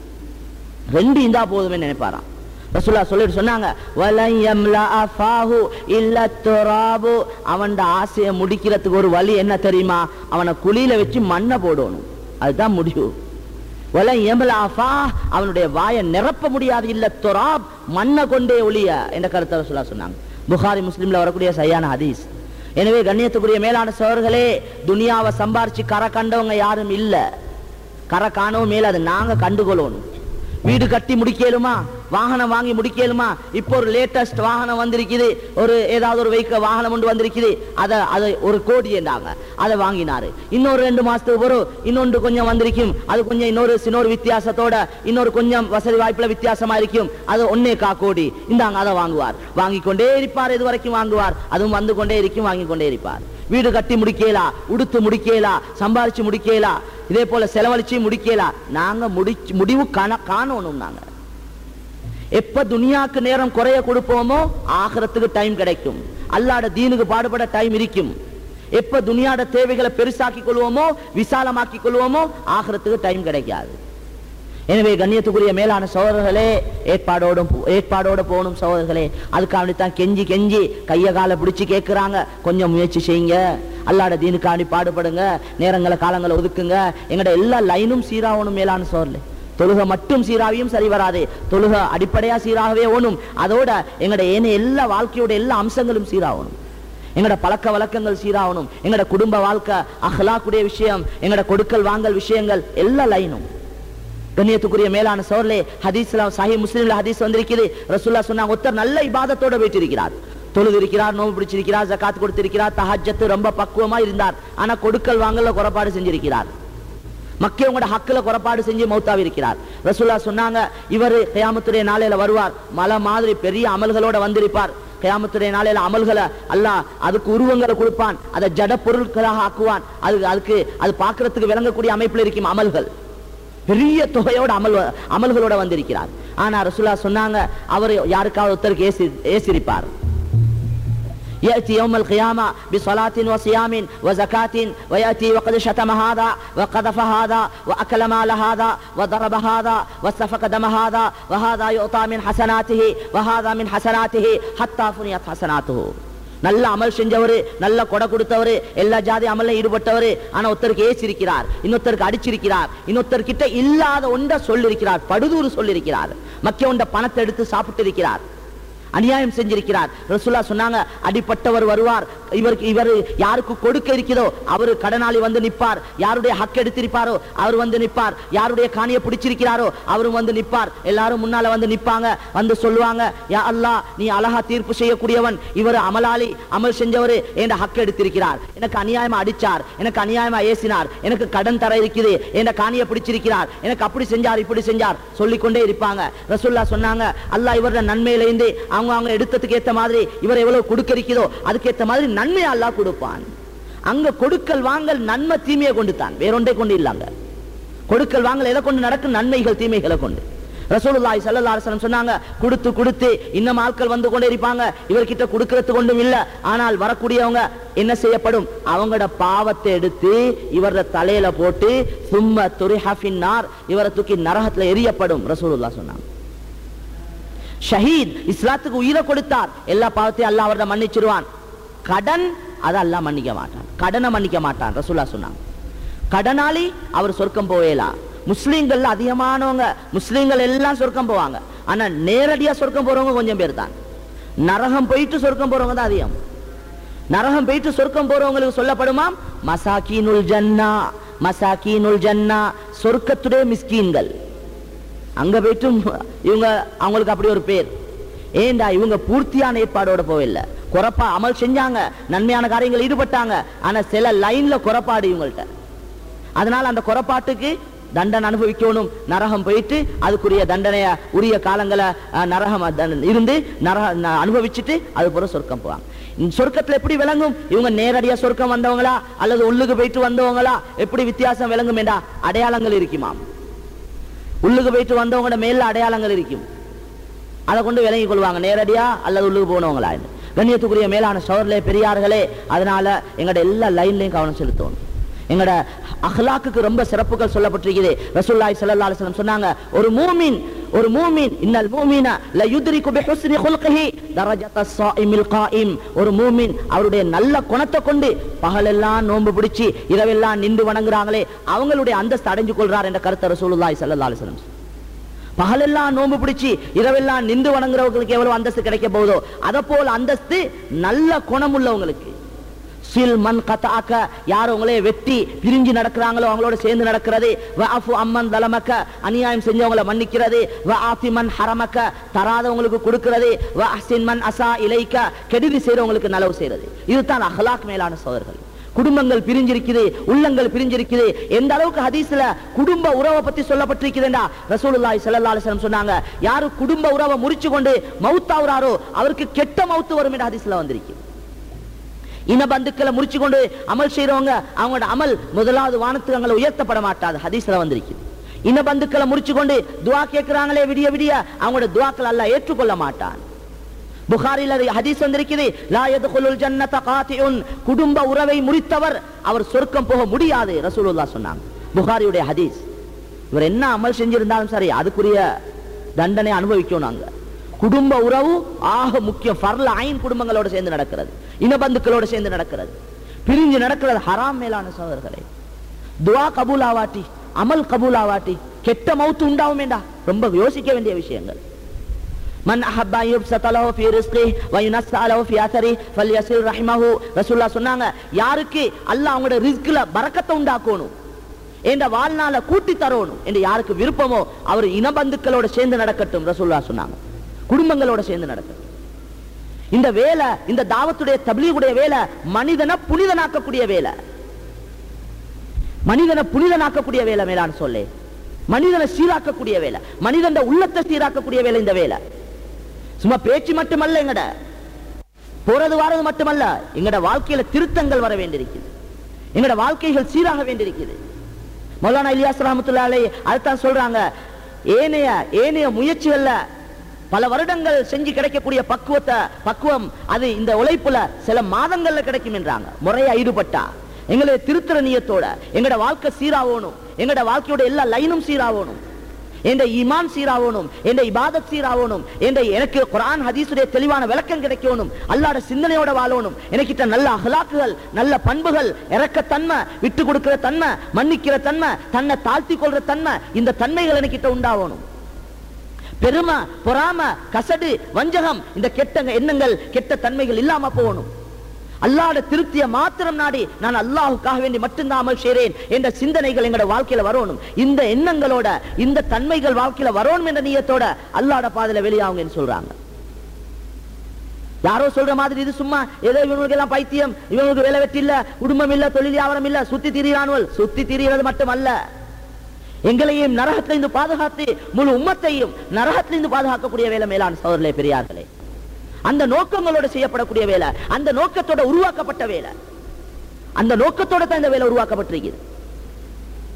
ரெண்டு இந்தா போதுமே நினைப்பாராம் ரசூலா சொல்லிட்டு சொன்னாங்க "வலன் யம்லஅ ஃபாஹு இல்ல துராபு." அவன்ட ஆசையை முடிக்கிறதுக்கு ஒரு வழி என்ன தெரியுமா அவனை குழியில வச்சு மண்ணை போடணும் அதுதான் முடிவு வலன் யம்லஅ ஃபாஹ், அவனுடைய வாயை நிரப்ப முடியாது இல்ல துராப் மண்ணை கொண்டே ஒளிய என்ற கருத்தை ரசூலா சொன்னாங்க புகாரி முஸ்லிம்ல வரக்கூடிய சரியான ஹதீஸ் எனவே கண்ணியத்துக்குரிய மேலான சோர்களே துனியாவை சம்பாரிச்சு கரை கண்டவங்க யாரும் இல்ல கரை காணவும் மேல அது நாங்க கண்டுகொள்ளணும் வீடு கட்டி முடிக்கலுமா வாகனம் வாங்கி முடிக்கலுமா இப்போ ஒரு லேட்டஸ்ட் வாகனம் வந்திருக்குது ஒரு ஏதாவது ஒரு வெஹிக்கிள் வாகனம் ஒன்று வந்திருக்குது அதை அதை ஒரு கோடி என்றாங்க அதை வாங்கினாரு இன்னொரு ரெண்டு மாசத்துக்கு பிறகு இன்னொன்று கொஞ்சம் வந்திருக்கும் அது கொஞ்சம் இன்னொரு இன்னொரு வித்தியாசத்தோட இன்னொரு கொஞ்சம் வசதி வாய்ப்புல வித்தியாசமா இருக்கும் அது ஒன்னே கா கோடி இந்தாங்க அதை வாங்குவார் வாங்கி கொண்டே இருப்பார் இது வரைக்கும் வாங்குவார் அதுவும் வந்து கொண்டே இருக்கும் வாங்கி கொண்டே இருப்பார் வீடு கட்டி முடிக்கலா உடுத்து முடிக்கலா சம்பாரிச்சு முடிக்கலா இதே போல செலவழிச்சு முடிக்கலா நாங்க முடிச்சு முடிவு காண காணணும் நாங்க எப்ப துனியாக்கு நேரம் குறைய கொடுப்போமோ ஆகிறதுக்கு டைம் கிடைக்கும் அல்லாட தீனுக்கு பாடுபட டைம் இருக்கும் எப்ப துனியாட தேவைகளை பெருசாக்கி கொள்வோமோ விசாலமாக்கி கொள்வோமோ ஆகிறதுக்கு டைம் கிடைக்காது எனவே கண்ணியத்துக்குரிய மேலான சோதர்களே ஏற்பாடோட ஏற்பாடோட போகணும் சோதர்களே அதுக்காண்டி தான் கெஞ்சி கெஞ்சி கைய காலை பிடிச்சு கேட்கிறாங்க கொஞ்சம் முயற்சி செய்யுங்க அல்லாட தீனுக்காண்டி பாடுபடுங்க நேரங்களை காலங்களை ஒதுக்குங்க எங்கட எல்லா லைனும் சீராகணும் மேலான சோர்ல தொழுக மட்டும் சீராவியும் சரி வராது தொழுக அடிப்படையா சீராகவே ஓணும் அதோட எங்கட ஏனைய எல்லா வாழ்க்கையோட எல்லா அம்சங்களும் சீராகணும் எங்கட பழக்க வழக்கங்கள் சீராகணும் எங்கட குடும்ப வாழ்க்கை அஹ்லாக்குடைய விஷயம் எங்கட கொடுக்கல் வாங்கல் விஷயங்கள் எல்லா லைனும் கண்ணியத்துக்குரிய மேலான சோர்லே ஹதீஸ்ல சஹி முஸ்லிம்ல ஹதீஸ் வந்திருக்குது ரசூல்லா சொன்னாங்க ஒருத்தர் நல்ல இபாதத்தோட வீட்டிருக்கிறார் தொழுது இருக்கிறார் நோம்பு பிடிச்சிருக்கிறார் ஜகாத் கொடுத்திருக்கிறார் தஹஜத்து ரொம்ப பக்குவமா இருந்தார் ஆனா கொடுக்கல் வாங்கல குறைபாடு செஞ்சிருக்கிறார் மக்கள் உங்களோட ஹக்குல குறைபாடு செஞ்சு மௌத்தாவி இருக்கிறார் ரசூல்லா சொன்னாங்க இவர் கயாமத்துடைய நாளையில வருவார் மலை மாதிரி பெரிய அமல்களோட வந்திருப்பார் கயாமத்துடைய நாளையில அமல்களை அல்லாஹ் அதுக்கு உருவங்களை கொடுப்பான் அதை ஜட பொருட்களாக ஆக்குவான் அது அதுக்கு அது பார்க்கறதுக்கு விளங்கக்கூடிய அமைப்பில் இருக்கும் அமல்கள் பெரிய தொகையோட அமல் அமல்களோட வந்திருக்கிறார் ஆனா ரசூலா சொன்னாங்க அவர் யாருக்காவது ஒருத்தருக்கு ஏசி ஏசிரிப்பார் يأتي يوم القيامة بصلاة وصيام وزكاة ويأتي وقد شتم هذا وقذف هذا وأكل مال هذا وضرب هذا واستفق دم هذا وهذا يعطى من حسناته وهذا من حسناته حتى فنيت حسناته நல்ல அமல் செஞ்சவரு நல்ல கொடை கொடுத்தவரு எல்லா ஜாதி அமல்ல ஈடுபட்டவரு ஆனா ஒருத்தருக்கு ஏசிருக்கிறார் இன்னொருத்தருக்கு அடிச்சிருக்கிறார் இன்னொருத்தர் கிட்ட இல்லாத ஒன்றை சொல்லிருக்கிறார் படுதூறு சொல்லிருக்கிறார் மக்கிய ஒன்ற பணத்தை எடுத்து சாப்பிட்டு இருக்கிறார் அநியாயம் செஞ்சிருக்கிறார் ரசூல்லா சொன்னாங்க அடிப்பட்டவர் வருவார் இவருக்கு இவர் யாருக்கு கொடுக்க இருக்கிறதோ அவரு கடனாளி வந்து நிப்பார் யாருடைய ஹக் எடுத்திருப்பாரோ அவர் வந்து நிப்பார் யாருடைய காணியை பிடிச்சிருக்கிறாரோ அவரும் வந்து நிப்பார் எல்லாரும் முன்னால வந்து நிப்பாங்க வந்து சொல்லுவாங்க யா அல்லாஹ் நீ அழகா தீர்ப்பு செய்யக்கூடியவன் இவர் அமலாளி அமல் செஞ்சவர் என்ற ஹக் எடுத்திருக்கிறார் எனக்கு அநியாயமா அடிச்சார் எனக்கு அநியாயமா ஏசினார் எனக்கு கடன் தர இருக்குது என்ற காணியை பிடிச்சிருக்கிறார் எனக்கு அப்படி செஞ்சார் இப்படி செஞ்சார் சொல்லிக்கொண்டே இருப்பாங்க ரசூல்லா சொன்னாங்க அல்லாஹ் இவரோட நன்மையிலிருந்து அவங்க அவங்க எடுத்ததுக்கு ஏத்த மாதிரி இவர் எவ்வளவு கொடுக்க இருக்கிறதோ அதுக்கு ஏத்த மாதிரி நன்மையை அல்லாஹ் கொடுப்பான் அங்க கொடுக்கல் வாங்கல் நன்மை தீமையை கொண்டு தான் வேறொன்றை கொண்டு இல்லாங்க கொடுக்கல் வாங்கல் எதை கொண்டு நடக்கும் நன்மைகள் தீமைகளை கொண்டு ரசூலுல்லாஹி ஸல்லல்லாஹு அலைஹி வஸல்லம் சொன்னாங்க கொடுத்து கொடுத்து இன்னும் ஆட்கள் வந்து கொண்டே இருப்பாங்க இவர்கிட்ட கொடுக்கிறது கொண்டும் இல்ல ஆனால் வரக்கூடியவங்க என்ன செய்யப்படும் அவங்களோட பாவத்தை எடுத்து இவர தலையில போட்டு சும்ம துரிஹஃபின்னார் இவரை தூக்கி நரகத்துல எரியப்படும் ரசூலுல்லாஹ் சொன்னாங்க ஷஹீத் இஸ்லாத்துக்கு உயிரை கொடுத்தார் எல்லா பாவத்தையும் அல்லாஹ் அவரை மன்னிச்சிருவான் கடன் அதை அல்லாஹ் மன்னிக்க மாட்டான் கடனை மன்னிக்க மாட்டான் ரசூலா சொன்னாங்க கடனாளி அவர் சொர்க்கம் போவேலாம் முஸ்லீம்கள் அதிகமானவங்க முஸ்லீம்கள் எல்லாம் சொர்க்கம் போவாங்க ஆனா நேரடியா சொர்க்கம் போறவங்க கொஞ்சம் பேர் தான் நரகம் போயிட்டு சொர்க்கம் போறவங்க தான் அதிகம் நரகம் போயிட்டு சொர்க்கம் போறவங்களுக்கு சொல்லப்படுமாம் மசாக்கீனுல் ஜன்னா மசாக்கீனுல் ஜன்னா சொர்க்கத்துடைய மிஸ்கீன்கள் அங்க போயிட்டு இவங்க அவங்களுக்கு அப்படி ஒரு பேர் ஏண்டா இவங்க பூர்த்தியான ஏற்பாடோட போவில்லை குறப்பா அமல் செஞ்சாங்க நன்மையான காரியங்கள் ஈடுபட்டாங்க ஆனா சில லைன்ல குறப்பாடு இவங்கள்ட்ட அதனால அந்த குறப்பாட்டுக்கு தண்டனை அனுபவிக்கணும் நரகம் போயிட்டு அதுக்குரிய தண்டனைய உரிய காலங்களை அஹ், நரகம் அத- இருந்து நரக ந- அனுபவிச்சுட்டு அது போல சொர்க்கம் போவாங்க இந்த சொர்க்கத்துல எப்படி விளங்கும் இவங்க நேரடியா சொர்க்கம் வந்தவங்களா அல்லது உள்ளுக்கு போயிட்டு வந்தவங்களா எப்படி வித்தியாசம் விளங்கும் என்றா அடையாளங்கள் இருக்குமாம் உள்ளுக்கு போயிட்டு வந்தவங்களோட மேல அடையாளங்கள் இருக்கும் அதை கொண்டு விளங்கிக் கொள்வாங்க நேரடியா அல்லது உள்ளுக்கு போனவங்களா என்று. கண்ணியத்துக்குரிய மேலான சோர்லே பெரியார்களே அதனால எங்களோட எல்லா லைன்லயும் கவனம் செலுத்தணும் எங்களோட அஹ்லாக்குக்கு ரொம்ப சிறப்புகள் சொல்லப்பட்டிருக்குது ரசூலுல்லாஹி ஸல்லல்லாஹு அலைஹி வஸல்லம் சொன்னாங்க ஒரு மூமின் ஒரு மூமின் இன்னல் மூமின ல யுத்ரிகு பிஹுஸ்னி குல்கிஹி தரஜத ஸாயிமில் காயிம் ஒரு மூமின் அவருடைய நல்ல குணத்தை கொண்டு பகலெல்லாம் நோன்பு பிடிச்சி இரவெல்லாம் நின்று வணங்குறாங்களே அவங்களுடைய அந்தஸ்து அடைஞ்சு கொள்றார் என்ற கருத்தை ரசூலுல்லாஹி ஸல்லல்லாஹு அலைஹி வஸல்லம் பகலெல்லாம் நோன்பு பிடிச்சி இரவெல்லாம் நின்று வணங்குறவங்களுக்கு எவ்வளவு அந்தஸ்து கிடைக்க போகுதோ அத போல அந்தஸ்து நல்ல குணம் உள்ளவங்களுக்கு சில் மன் கத்தாக்க யார் உங்களே வெட்டி பிரிஞ்சு நடக்கிறாங்களோ அவங்களோட சேர்ந்து நடக்கிறது வஅஃபு அம்மன் தலமக்க அநியாயம் செஞ்சவங்கள மன்னிக்கிறது வஆஃபி மன் ஹரமக்க தராதவங்களுக்கு கொடுக்கிறது வஅஹ்சின் மன் அஸா இலைக்க கெடுதி செய்றவங்களுக்கு நலவு செய்யறது இதுதான் அஹ்லாக் மேலான சோதர்கள் குடும்பங்கள் பிரிஞ்சிருக்குது உள்ளங்கள் பிரிஞ்சிருக்குது எந்த அளவுக்கு ஹதீஸ்ல குடும்ப உறவை பத்தி சொல்லப்பட்டிருக்குதுண்டா ரசூலுல்லாஹி ஸல்லல்லாஹு அலைஹி வஸல்லம் சொன்னாங்க யாரு குடும்ப உறவை முறிச்சு கொண்டு மௌத்தாவுறாரோ அவருக்கு கெட்ட மௌத்து வரும் என்ற ஹதீஸ்ல வந்திருக்கு இன பந்துக்களை முறிச்சு கொண்டு அமல் செய்றவங்க அவங்களோட அமல் முதலாவது வானத்துவங்களை உயர்த்தப்பட மாட்டாது ஹதீஸ்ல வந்திருக்கு இன பந்துக்களை முறிச்சு கொண்டு துவா கேட்கிறாங்களே விடிய விடிய அவங்களோட துவாக்கள் அல்லாஹ் ஏற்றுக்கொள்ள மாட்டான் புகாரில் அது ஹதீஸ் வந்திருக்குது லா யதுகுலுல் ஜன்னத காத்தியுன் குடும்ப உறவை முறித்தவர் அவர் சொர்க்கம் போக முடியாது ரசூலுல்லாஹ் சொன்னாங்க புகாரியுடைய ஹதீஸ் இவர் என்ன அமல் செஞ்சிருந்தாலும் சரி அதுக்குரிய தண்டனை அனுபவிக்கணும் அங்க குடும்ப உறவு ஆக முக்கியம் ஃபர்ல ஐன் குடும்பங்களோட சேர்ந்து நடக்கிறது இனபந்துக்களோட சேர்ந்து நடக்கிறது பிரிஞ்சு நடக்கிறது ஹராம் மேலான சோதர்களே துவா கபூல் ஆவாட்டி அமல் கபூல் ஆவாட்டி கெட்ட மௌத்து உண்டாவுமேண்டா ரொம்ப யோசிக்க வேண்டிய விஷயங்கள் من احب ان يبسط له في رزقه وينسى له في اثره فليصل رحمه ரசூலுல்லாஹ் சொன்னாங்க யாருக்கு அல்லாஹ் அவங்களோட ரிஸ்க்ல பரக்கத்தை உண்டாக்கணும் என்ற வாழ்நாள கூட்டி தரணும் என்று யாருக்கு விருப்பமோ அவர் இனபந்துக்களோட சேர்ந்து நடக்கட்டும் ரசூலுல்லாஹ் சொன்னாங்க குடும்பங்களோட சேர்ந்து நடக்கட்டும் இந்த வேலை இந்த தாவத்துடைய தபிலீகுடைய வேலை மனிதனை புனிதனாக்கக்கூடிய வேலை மனிதனை புனிதனாக்கக்கூடிய வேலை மேலான சொல்லே மனிதனை சீராக்கக்கூடிய வேலை மனிதன் உள்ளத்தை சீராக்கக்கூடிய வேலை இந்த வேலை சும்மா பேச்சு மட்டுமல்ல எங்கட போறது வாரது மட்டுமல்ல எங்கட வாழ்க்கையில திருத்தங்கள் வர வேண்டியிருக்குது எங்கட வாழ்க்கைகள் சீராக வேண்டியிருக்குது மௌலானா இலியாஸ் ரஹமத்துல்லா அலை அதுதான் சொல்றாங்க ஏனைய ஏனைய முயற்சிகள்ல பல வருடங்கள் செஞ்சு கிடைக்கக்கூடிய பக்குவத்தை பக்குவம் அது இந்த உழைப்புல சில மாதங்கள்ல கிடைக்கும் என்றாங்க முறையா ஈடுபட்டா எங்களை திருத்துற நியத்தோட எங்கட வாழ்க்கை சீராகணும் எங்கட வாழ்க்கையோட எல்லா லைனும் சீராகணும் என்ற ஈமான் சீராகணும் என்ற இபாதத் சீராகணும் என்ற எனக்கு குர்ஆன் ஹதீஸுடைய தெளிவான விளக்கம் கிடைக்கணும் அல்லாட சிந்தனையோட வாழணும் எனக்கிட்ட நல்ல அகலாக்குகள் நல்ல பண்புகள் இறக்கத்தன்மை விட்டு கொடுக்கிற தன்மை மன்னிக்கிற தன்மை தன்னை தாழ்த்தி கொள்ற தன்மை இந்த தன்மைகள் எனக்கிட்ட உண்டாகணும் பெருமை பொறாம கசடு வஞ்சகம் இந்த கெட்ட எண்ணங்கள் கெட்ட தன்மைகள் இல்லாம போகணும் அல்லாட திருப்திய மாத்திரம் நாடி நான் அல்லாஹுக்காக வேண்டி மட்டும்தான் அமல் செய்றேன் என்ற சிந்தனைகள் எங்களோட வாழ்க்கையில வரணும் இந்த எண்ணங்களோட இந்த தன்மைகள் வாழ்க்கையில வரணும் என்ற நியத்தோட அல்லாட பாதையில வெளியாகுங்கன்னு சொல்றாங்க யாரோ சொல்ற மாதிரி இது சும்மா ஏதோ இவங்களுக்கு எல்லாம் பைத்தியம் இவங்களுக்கு வேலை வெட்டி இல்ல குடும்பம் இல்ல தொழில் வியாபாரம் இல்ல சுத்தி திரியானுவல் சுத்தி திரிகிறது மட்டுமல்ல எங்களையும் நரகத்திலிருந்து பாதுகாத்து முழு உம்மத்தையும் நரகத்திலிருந்து பாதுகாக்கக்கூடிய வேலை மேலான சோதரிலே பெரியார்களே அந்த நோக்கங்களோட செய்யப்படக்கூடிய வேலை அந்த நோக்கத்தோட உருவாக்கப்பட்ட வேலை அந்த நோக்கத்தோட தான் இந்த வேலை உருவாக்கப்பட்டிருக்குது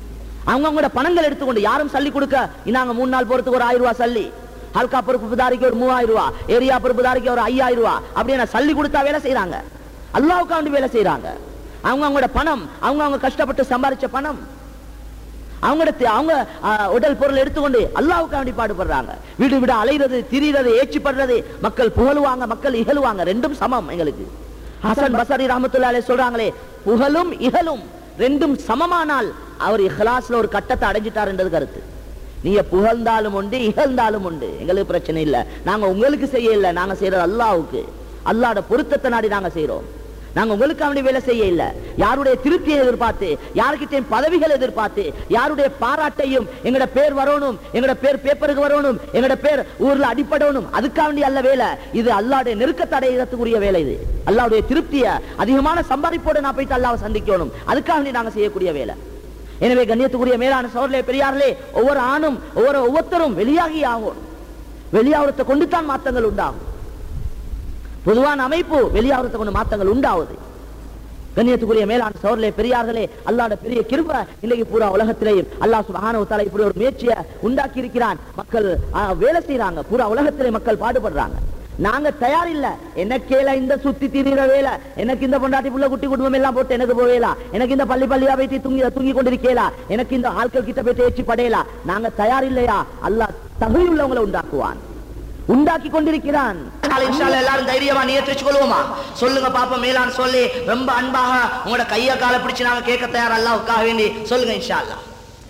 அவங்க அவங்களோட பணங்கள் எடுத்துக்கொண்டு யாரும் சல்லி கொடுக்க இன்னாங்க மூணு நாள் போறதுக்கு ஒரு ஆயிரம் ரூபாய் சல்லி ஹல்கா பொறுப்புதாரிக்கு ஒரு மூவாயிரம் ரூபாய் ஏரியா பொறுப்புதாரிக்கு ஒரு ஐயாயிரம் ரூபாய் அப்படின்னு சல்லி கொடுத்தா வேலை செய்யறாங்க அல்லாவுக்கு வேண்டி வேலை செய்யறாங்க அவங்க அவங்களோட பணம் அவங்க அவங்க கஷ்டப்பட்டு சம்பாதிச்ச பணம் அவங்களோட தே- அவங்க ஆ, உடல் பொருள் எடுத்துக்கொண்டு அல்லாவுக்கு வேண்டி பாடுபடுறாங்க வீடு வீடு அலைகிறது திரிகிறது ஏச்சுப்படுறது மக்கள் புகழுவாங்க மக்கள் இகழுவாங்க ரெண்டும் சமம் எங்களுக்கு ஹசன் பசரி ரஹமத்துல்லாலே சொல்றாங்களே புகழும் இகழும் ரெண்டும் சமமானால் அவர் இஹ்லாஸ்ல ஒரு கட்டத்தை அடைஞ்சிட்டாருன்றது கருத்து நீங்க புகழ்ந்தாலும் உண்டு இகழ்ந்தாலும் உண்டு எங்களுக்கு பிரச்சனை இல்ல நாங்க உங்களுக்கு செய்ய இல்ல நாங்க செய்யறது அல்லாவுக்கு அல்லாஹ்வோட பொருத்தத்தை நாடி நாங்க செய்றோம் நாங்க உங்களுக்கு அவனுடைய வேலை செய்ய இல்ல யாருடைய திருப்தியை எதிர்பார்த்து யாருக்கிட்டையும் பதவிகள் எதிர்பார்த்து யாருடைய பாராட்டையும் எங்கட பேர் வரணும் எங்கட பேர் பேப்பருக்கு வரணும் எங்கட பேர் ஊர்ல அடிப்படணும் அதுக்காண்டி அல்ல வேலை இது அல்லாவுடைய நெருக்கத்தை அடையறதுக்குரிய வேலை இது அல்லாவுடைய திருப்தியை அதிகமான சம்பாதிப்போடு நான் போயிட்டு அல்லாவை சந்திக்கணும் அதுக்காண்டி நாங்க செய்யக்கூடிய வேலை எனவே கண்ணியத்துக்குரிய மேலான சோழர்களே பெரியார்களே ஒவ்வொரு ஆணும் ஒவ்வொரு ஒவ்வொருத்தரும் வெளியாகி ஆகும் வெளியாகிறத கொண்டு தான் மாற்றங்கள் உண்டாகும் பொதுவான அமைப்பு வெளியாகிறத கொண்டு மாற்றங்கள் உண்டாகுது கண்ணியத்துக்குரிய மேலான சோழர்களே பெரியார்களே அல்லாட பெரிய கிருப இன்னைக்கு பூரா உலகத்திலேயும் அல்லாஹ் சுபஹானஹு தஆலா இப்படி ஒரு முயற்சியை உண்டாக்கி இருக்கிறான் மக்கள் ஆ, வேலை செய்யறாங்க பூரா உலகத்திலே மக்கள் பாடுபடுறாங்க நாங்க தயார் இல்ல எனக்கேல இந்த சுத்தி திரிகிற வேலை எனக்கு இந்த பொண்டாட்டி புள்ள குட்டி குடும்பம் எல்லாம் போட்டு எனக்கு போவேலா எனக்கு இந்த பள்ளி பள்ளியா போயிட்டு தூங்கி தூங்கி கொண்டிருக்கேலா எனக்கு இந்த ஆட்கள் கிட்ட போயிட்டு ஏற்றி படையலா நாங்க தயார் இல்லையா அல்லாஹ் தகுதி உள்ளவங்களை உண்டாக்குவான் உண்டாக்கி கொண்டிருக்கிறான் எல்லாரும் தைரியமா நியத்து வச்சுக்கொள்வோமா சொல்லுங்க பாப்பா மேலான் சொல்லி ரொம்ப அன்பாக உங்களோட கைய கால பிடிச்சு நாங்க கேட்க தயார் அல்லாவுக்காக வேண்டி சொல்லுங்க இன்ஷா அல்லாஹ்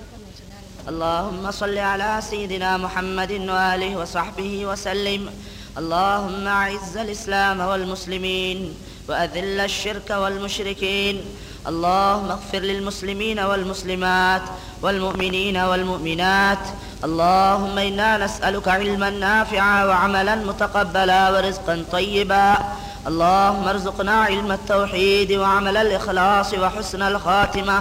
اللهم صل على سيدنا محمد وآله وصحبه وسلم اللهم أعز الإسلام والمسلمين وأذل الشرك والمشركين اللهم اغفر للمسلمين والمسلمات والمؤمنين والمؤمنات اللهم إنا نسألك علما نافعا وعملا متقبلا ورزقا طيبا اللهم ارزقنا علم التوحيد وعمل الإخلاص وحسن الخاتمة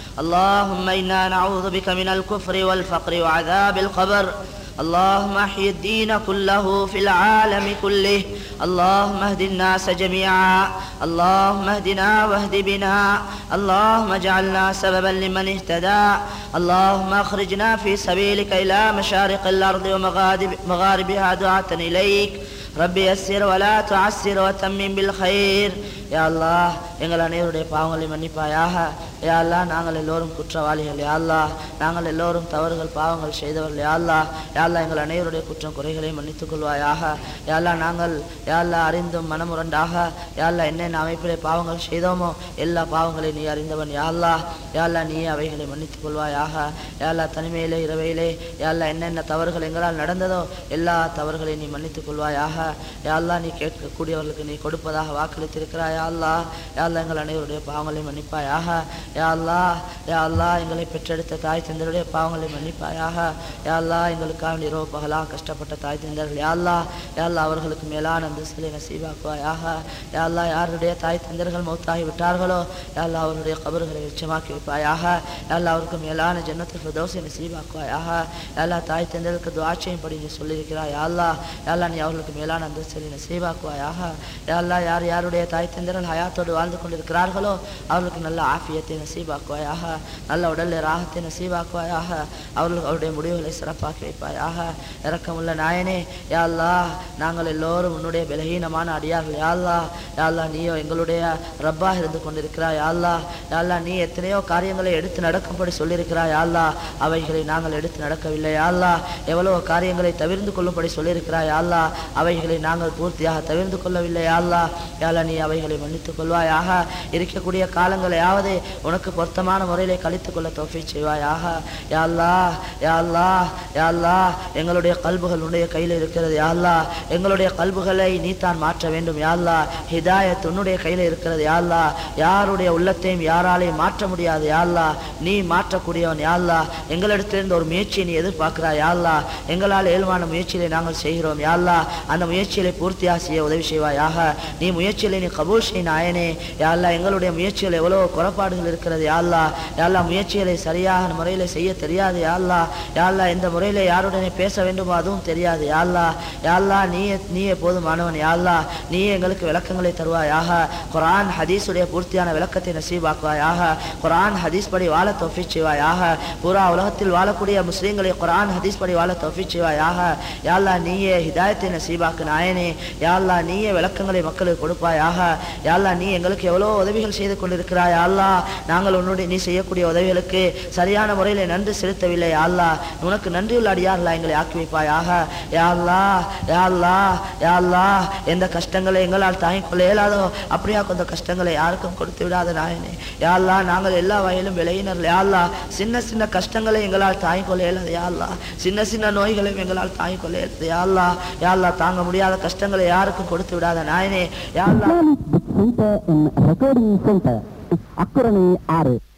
اللهم إنا نعوذ بك من الكفر والفقر وعذاب القبر اللهم احي الدين كله في العالم كله اللهم اهد الناس جميعا اللهم اهدنا واهد بنا اللهم اجعلنا سببا لمن اهتدى اللهم اخرجنا في سبيلك الى مشارق الارض ومغارب- مغاربها دعاة اليك ربي يسر ولا تعسر وتمم بالخير யா அல்லாஹ் எங்கள் அனைவருடைய பாவங்களை மன்னிப்பாயாக யா அல்லாஹ் நாங்கள் எல்லோரும் குற்றவாளிகள் யா அல்லாஹ் நாங்கள் எல்லோரும் தவறுகள் பாவங்கள் செய்தவர்கள் யா அல்லாஹ் யா அல்லாஹ் எங்கள் அனைவருடைய குற்றம் குறைகளை மன்னித்துக் கொள்வாயாக யா அல்லாஹ் நாங்கள் யா அல்லாஹ் அறிந்தும் மனமுரண்டாக யா அல்லாஹ் என்னென்ன அமைப்பிலே பாவங்கள் செய்தோமோ எல்லா பாவங்களையும் நீ அறிந்தவன் யா அல்லாஹ் யா அல்லாஹ் நீ அவைகளை மன்னித்துக் கொள்வாயாக யா அல்லாஹ் தனிமையிலே இரவையிலே யா அல்லாஹ் என்னென்ன தவறுகள் எங்களால் நடந்ததோ எல்லா தவறுகளையும் நீ மன்னித்துக் கொள்வாயாக யா அல்லாஹ் நீ கேட்கக்கூடியவர்களுக்கு நீ கொடுப்பதாக வாக்களித்திருக்கிறாய் யா அல்லாஹ் யா அல்லாஹ் எங்கள் அனைவருடைய பாவங்களை மன்னிப்பாயாக யா அல்லாஹ் யா அல்லாஹ் எங்களை பெற்றெடுத்த தாய் தந்தருடைய பாவங்களை மன்னிப்பாயாக யா அல்லாஹ் எங்களுக்காக இரவு பகலாக கஷ்டப்பட்ட தாய் தந்தர்கள் யா அல்லாஹ் யா அல்லாஹ் அவர்களுக்கு மேலான அந்தஸ்திலே நசீபாக்குவாயாக யா அல்லாஹ் யாருடைய தாய் தந்தர்கள் மௌத்தாகி விட்டார்களோ யா அல்லாஹ் அவருடைய கபறுகளை வெளிச்சமாக்கி வைப்பாயாக யா அல்லாஹ் அவருக்கு மேலான ஜன்னத்தில் ஃபிர்தௌஸை நசீபாக்குவாயாக யா அல்லாஹ் தாய் தந்தர்களுக்கு துவாட்சியம் படி நீ சொல்லியிருக்கிறாய் யா அல்லாஹ் யா அல்லாஹ் நீ அவர்களுக்கு மேலான அந்தஸ்திலே நசீபாக்குவாயாக யா அல்லாஹ் யார் யாருடைய தாய் தந்தர்கள் ஹயாத்தோடு வாழ்ந்து கொண்டிருக்கிறார்களோ அவர்களுக்கு நல்ல ஆஃபியத்தை நசீபாக்குவாயாக நல்ல உடலில் ராகத்தை நசீபாக்குவாயாக அவர்களுக்கு அவருடைய முடிவுகளை சிறப்பாக்கி வைப்பாயாக இரக்கமுள்ள நாயனே யா அல்லாஹ் நாங்கள் எல்லோரும் உன்னுடைய பலகீனமான அடியார்கள் யா அல்லாஹ் யா அல்லாஹ் நீயோ எங்களுடைய ரப்பாக இருந்து கொண்டிருக்கிறாய் யா அல்லாஹ் யா அல்லாஹ் நீ எத்தனையோ காரியங்களை எடுத்து நடக்கும்படி சொல்லியிருக்கிறாய் யா அல்லாஹ் அவைகளை நாங்கள் எடுத்து நடக்கவில்லை யா அல்லாஹ் எவ்வளவு காரியங்களை தவிர்ந்து கொள்ளும்படி சொல்லியிருக்கிறாய் யா அல்லாஹ் அவைகளை நாங்கள் பூர்த்தியாக தவிர்ந்து கொள்ளவில்லை யா அல்லாஹ் யா அல்லாஹ் நீ அவைகளை மன்னித்துக் கொள்வாயாக இருக்கக்கூடிய காலங்களையாவது உனக்கு பொருத்தமான முறையிலே கழித்துக் கொள்ள தோஃபி செய்வாயாக யா அல்லாஹ் யா அல்லாஹ் யா அல்லாஹ் எங்களுடைய கல்புகள் உன்னுடைய கையில் இருக்கிறது யா அல்லாஹ் எங்களுடைய கல்புகளை நீ தான் மாற்ற வேண்டும் யா அல்லாஹ் ஹிதாயத் உன்னுடைய கையில் இருக்கிறது யா அல்லாஹ் யாருடைய உள்ளத்தையும் யாராலையும் மாற்ற முடியாது யா அல்லாஹ் நீ மாற்றக்கூடியவன் யா அல்லாஹ் எங்களிடத்திலிருந்து ஒரு முயற்சியை நீ எதிர்பார்க்கிறாய் யா அல்லாஹ் எங்களால் ஏழுமான முயற்சியிலே நாங்கள் செய்கிறோம் யா அல்லாஹ் அந்த முயற்சியிலே பூர்த்தியாக செய்ய உதவி செய்வாயாக நீ முயற்சியிலே நீ கபூல் கபூல் செய் நாயனே யாழ்லா எங்களுடைய முயற்சிகள் எவ்வளோ குறைபாடுகள் இருக்கிறது யாழ்லா யாழ்லா முயற்சிகளை சரியான முறையில் செய்ய தெரியாது யாழ்லா யாழ்லா எந்த முறையில் யாருடனே பேச வேண்டுமோ அதுவும் தெரியாது யாழ்லா யாழ்லா நீயே நீயே போதுமானவன் யாழ்லா நீயே எங்களுக்கு விளக்கங்களை தருவாயாக குரான் ஹதீஸுடைய பூர்த்தியான விளக்கத்தை நசீபாக்குவாயாக குரான் ஹதீஸ் படி வாழ தோஃபி செய்வாயாக பூரா உலகத்தில் வாழக்கூடிய முஸ்லீம்களை குரான் ஹதீஸ் படி வாழ தோஃபி செய்வாயாக யாழ்லா நீயே ஹிதாயத்தை நசீபாக்கு நாயனே யாழ்லா நீயே விளக்கங்களை மக்களுக்கு கொடுப்பாயாக யாழ்லா நீ எங்களுக்கு எவ்வளோ உதவிகள் செய்து கொண்டிருக்கிறாய் யாழ்லா நாங்கள் உன்னுடைய நீ செய்யக்கூடிய உதவிகளுக்கு சரியான முறையில் நன்றி செலுத்தவில்லை யாழ்லா உனக்கு நன்றியுள்ள அடியார்களா எங்களை ஆக்கி வைப்பாயாக யாழ்லா யாழ்லா யாழ்லா எந்த கஷ்டங்களை எங்களால் தாங்கிக் கொள்ள இயலாதோ அப்படியா கொஞ்சம் கஷ்டங்களை யாருக்கும் கொடுத்து விடாத நாயனே யாழ்லா நாங்கள் எல்லா வகையிலும் விளையினர் யாழ்லா சின்ன சின்ன கஷ்டங்களை எங்களால் தாங்கிக் கொள்ள இயலாது யாழ்லா சின்ன சின்ன நோய்களையும் எங்களால் தாங்கிக் கொள்ள இயலாது யாழ்லா யாழ்லா தாங்க முடியாத கஷ்டங்களை யாருக்கும் கொடுத்து விடாத நாயனே யாழ்லா Islamic Book Center and Recording Center. Akurani 6